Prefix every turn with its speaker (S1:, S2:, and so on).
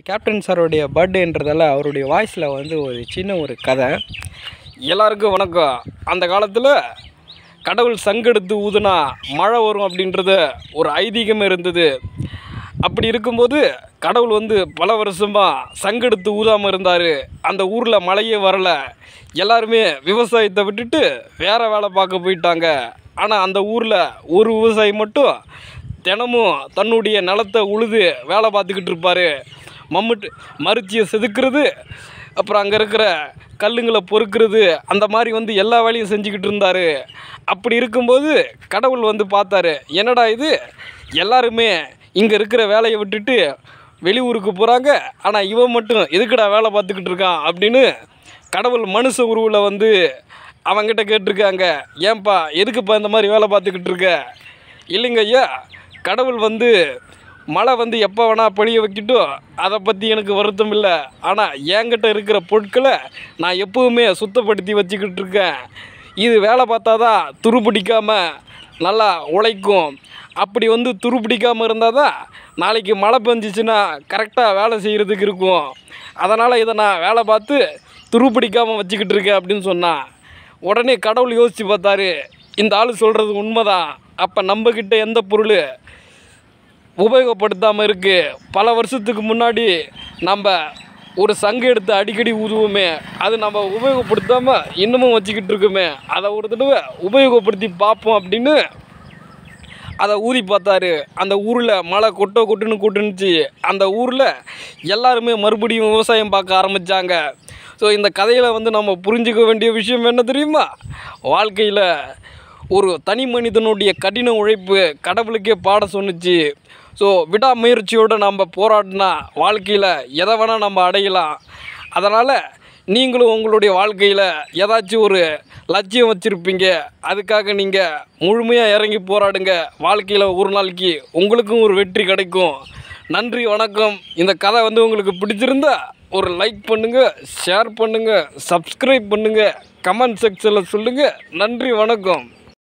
S1: captain சாருடைய பர்த்டேன்றதால அவருடைய வாய்ஸில் வந்து ஒரு சின்ன ஒரு கதை எல்லாருக்கும் வணக்கம் அந்த காலத்தில் கடவுள் சங்கெடுத்து ஊதுனா மழை வரும் அப்படின்றது ஒரு ஐதீகம் இருந்தது அப்படி இருக்கும்போது கடவுள் வந்து பல வருஷமாக சங்கெடுத்து ஊதாமல் இருந்தார் அந்த ஊரில் மழையே வரலை எல்லாருமே விவசாயத்தை விட்டுட்டு வேறு வேலை பார்க்க போயிட்டாங்க ஆனால் அந்த ஊரில் ஒரு விவசாயி மட்டும் தினமும் தன்னுடைய நிலத்தை உழுது வேலை பார்த்துக்கிட்டு இருப்பார் மம்முட்டு மருச்சியை செதுக்கிறது அப்புறம் அங்கே இருக்கிற கல்லுங்களை பொறுக்கிறது அந்த மாதிரி வந்து எல்லா வேலையும் செஞ்சுக்கிட்டு இருந்தார் அப்படி இருக்கும்போது கடவுள் வந்து பார்த்தாரு என்னடா இது எல்லாருமே இங்கே இருக்கிற வேலையை விட்டுட்டு வெளியூருக்கு போகிறாங்க ஆனால் இவன் மட்டும் எதுக்குடா வேலை பார்த்துக்கிட்டு இருக்கான் அப்படின்னு கடவுள் மனுஷ உருவில் வந்து அவங்கிட்ட கேட்டிருக்காங்க ஏன்பா எதுக்குப்பா இந்த மாதிரி வேலை பார்த்துக்கிட்டு இருக்க இல்லைங்க ஐயா கடவுள் வந்து மழை வந்து எப்போ வேணால் பொழிய வைக்கட்டும் அதை பற்றி எனக்கு வருத்தம் இல்லை ஆனால் என்கிட்ட இருக்கிற பொருட்களை நான் எப்போவுமே சுத்தப்படுத்தி வச்சுக்கிட்டு இருக்கேன் இது வேலை பார்த்தா தான் துரு பிடிக்காமல் நல்லா உழைக்கும் அப்படி வந்து துரு பிடிக்காமல் இருந்தால் தான் நாளைக்கு மழை பெஞ்சிச்சுன்னா கரெக்டாக வேலை செய்கிறதுக்கு இருக்கும் அதனால் இதை நான் வேலை பார்த்து துரு பிடிக்காமல் வச்சுக்கிட்டு இருக்கேன் அப்படின்னு சொன்னான் உடனே கடவுள் யோசித்து பார்த்தாரு இந்த ஆள் சொல்கிறது உண்மைதான் அப்போ நம்மக்கிட்ட எந்த பொருள் உபயோகப்படுத்தாமல் இருக்குது பல வருஷத்துக்கு முன்னாடி நம்ம ஒரு சங்கு எடுத்து அடிக்கடி ஊதுவோமே அது நம்ம உபயோகப்படுத்தாமல் இன்னமும் வச்சுக்கிட்டு இருக்கோமே அதை ஒரு தடவை உபயோகப்படுத்தி பார்ப்போம் அப்படின்னு அதை ஊதி பார்த்தாரு அந்த ஊரில் மழை கொட்டோ கொட்டுன்னு கொட்டுனுச்சு அந்த ஊரில் எல்லாருமே மறுபடியும் விவசாயம் பார்க்க ஆரம்பித்தாங்க ஸோ இந்த கதையில் வந்து நம்ம புரிஞ்சுக்க வேண்டிய விஷயம் என்ன தெரியுமா வாழ்க்கையில் ஒரு தனி மனிதனுடைய கடின உழைப்பு கடவுளுக்கே பாட சொன்னுச்சு ஸோ விடாமுயற்சியோடு நம்ம போராடினா வாழ்க்கையில் எதை வேணால் நம்ம அடையலாம் அதனால் நீங்களும் உங்களுடைய வாழ்க்கையில் ஏதாச்சும் ஒரு லட்சியம் வச்சுருப்பீங்க அதுக்காக நீங்கள் முழுமையாக இறங்கி போராடுங்க வாழ்க்கையில் ஒரு நாளைக்கு உங்களுக்கும் ஒரு வெற்றி கிடைக்கும் நன்றி வணக்கம் இந்த கதை வந்து உங்களுக்கு பிடிச்சிருந்தா ஒரு லைக் பண்ணுங்கள் ஷேர் பண்ணுங்கள் சப்ஸ்கிரைப் பண்ணுங்கள் கமெண்ட் செக்ஷனில் சொல்லுங்கள் நன்றி வணக்கம்